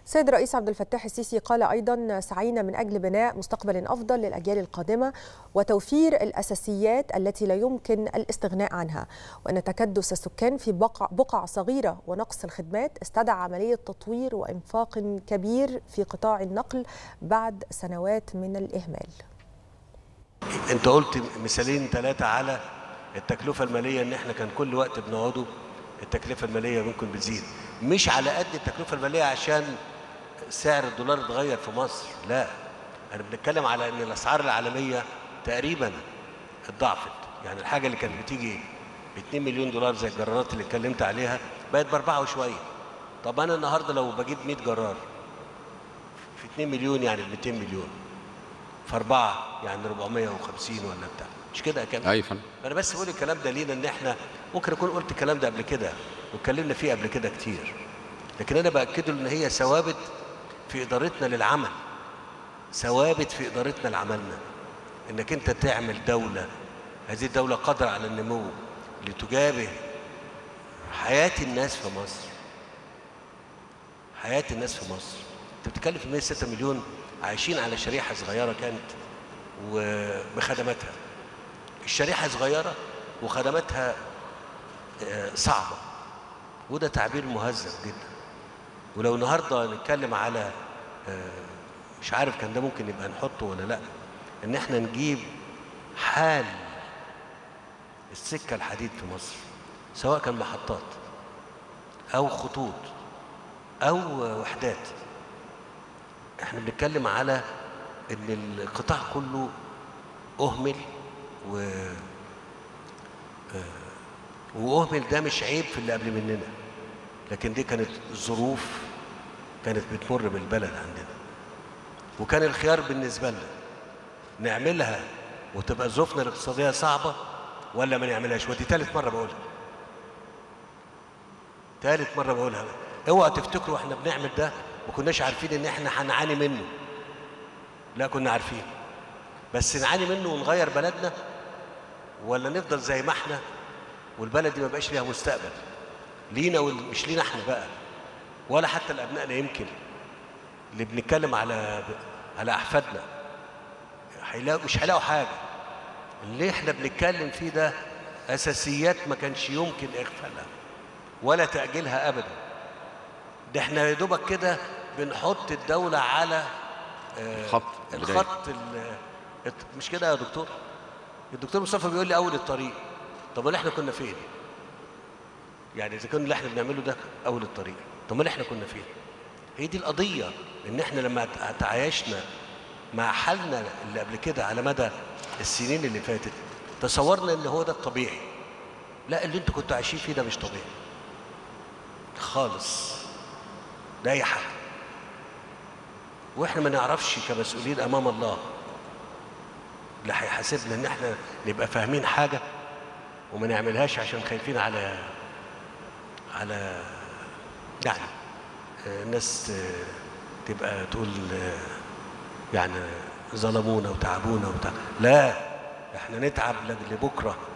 السيد الرئيس عبد الفتاح السيسي قال ايضا سعينا من اجل بناء مستقبل افضل للاجيال القادمه وتوفير الاساسيات التي لا يمكن الاستغناء عنها وان تكدس السكان في بقع, بقع صغيره ونقص الخدمات استدعى عمليه تطوير وانفاق كبير في قطاع النقل بعد سنوات من الاهمال. انت قلت مثالين ثلاثه على التكلفه الماليه ان احنا كان كل وقت بنقعده التكلفه الماليه ممكن بتزيد مش على قد التكلفه الماليه عشان سعر الدولار اتغير في مصر لا انا بنتكلم على ان الاسعار العالميه تقريبا اتضاعفت يعني الحاجه اللي كانت بتيجي ب 2 مليون دولار زي الجرارات اللي اتكلمت عليها بقت باربعه وشويه طب انا النهارده لو بجيب 100 جرار في 2 مليون يعني 200 مليون في اربعه يعني 450 ولا بتاع مش كده يا كامل؟ ايوه فندم انا بس بقول الكلام ده لينا ان احنا ممكن اكون قلت الكلام ده قبل كده واتكلمنا فيه قبل كده كتير لكن انا باكده ان هي ثوابت في ادارتنا للعمل ثوابت في ادارتنا لعملنا انك انت تعمل دوله هذه الدوله قادره على النمو لتجابه حياه الناس في مصر حياه الناس في مصر انت بتتكلم في 106 مليون عايشين على شريحه صغيره كانت وبخدماتها الشريحه صغيره وخدماتها صعبه وده تعبير مهذب جدا ولو النهارده نتكلم على مش عارف كان ده ممكن يبقى نحطه ولا لا ان احنا نجيب حال السكه الحديد في مصر سواء كان محطات او خطوط او وحدات احنا بنتكلم على ان القطاع كله اهمل و واهمل ده مش عيب في اللي قبل مننا لكن دي كانت ظروف كانت بتمر بالبلد عندنا وكان الخيار بالنسبه لنا نعملها وتبقى ظروفنا الاقتصاديه صعبه ولا ما نعملهاش ودي ثالث مره بقولها ثالث مره بقولها اوعوا تفتكروا احنا بنعمل ده ما كناش عارفين ان احنا هنعاني منه لا كنا عارفين بس نعاني منه ونغير بلدنا ولا نفضل زي ما احنا والبلد دي ما بقاش ليها مستقبل لينا ومش لينا احنا بقى ولا حتى لابنائنا يمكن اللي بنتكلم على على احفادنا هيلاقوا مش هيلاقوا حاجه اللي احنا بنتكلم فيه ده اساسيات ما كانش يمكن اغفالها ولا تاجيلها ابدا ده احنا يا دوبك كده بنحط الدوله على الخط الخط مش كده يا دكتور الدكتور مصطفى بيقول لي اول الطريق طب احنا كنا فين يعني اذا كان اللي احنا بنعمله ده اول الطريق طب احنا كنا فين هي دي القضيه ان احنا لما تعايشنا مع حالنا اللي قبل كده على مدى السنين اللي فاتت تصورنا ان هو ده الطبيعي لا اللي انتوا كنتوا عايشين فيه ده مش طبيعي خالص ده اي حاجه واحنا ما نعرفش كمسؤولين امام الله اللي هيحاسبنا ان احنا نبقى فاهمين حاجه وما نعملهاش عشان خايفين على على يعني الناس تبقى تقول يعني ظلمونا وتعبونا وبتاع لا احنا نتعب لبكره